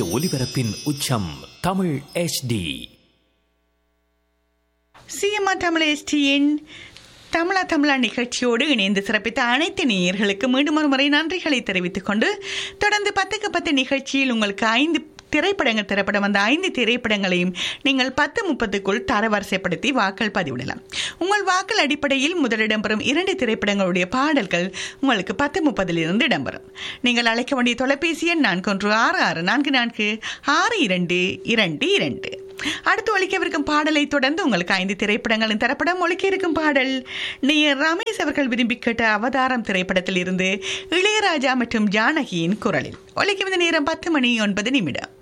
ஒலிபரப்பின் உச்சம் தமிழ் HD சிஎம்ஆ தமிழ் எஸ்டியின் தமிழா தமிழா நிகழ்ச்சியோடு இணைந்து சிறப்பித்த அனைத்து நேயர்களுக்கு மீண்டும் ஒரு முறை நன்றிகளை தெரிவித்துக் கொண்டு தொடர்ந்து பத்துக்கு பத்து நிகழ்ச்சியில் உங்களுக்கு ஐந்து திரைப்படங்கள் திரைப்படம் வந்த ஐந்து திரைப்படங்களையும் நீங்கள் பத்து முப்பத்துக்குள் தரவரிசைப்படுத்தி வாக்கள் பதிவிடலாம் உங்கள் வாக்கள் அடிப்படையில் முதலிடம் பெறும் இரண்டு திரைப்படங்களுடைய பாடல்கள் உங்களுக்கு பத்து முப்பதிலிருந்து இடம்பெறும் நீங்கள் அழைக்க வேண்டிய தொலைபேசி எண் நான்கு ஒன்று ஆறு ஆறு நான்கு நான்கு ஆறு இரண்டு இரண்டு இரண்டு அடுத்து ஒழிக்கவிருக்கும் பாடலை தொடர்ந்து உங்களுக்கு ஐந்து திரைப்படங்களின் தரப்படம் ஒழிக்க இருக்கும் பாடல் நேயர் ரமேஷ் அவர்கள் விரும்பி கேட்ட அவதாரம் திரைப்படத்தில் இருந்து இளையராஜா மற்றும் ஜானகியின் குரலில் ஒழிக்க நேரம் பத்து மணி ஒன்பது நிமிடம்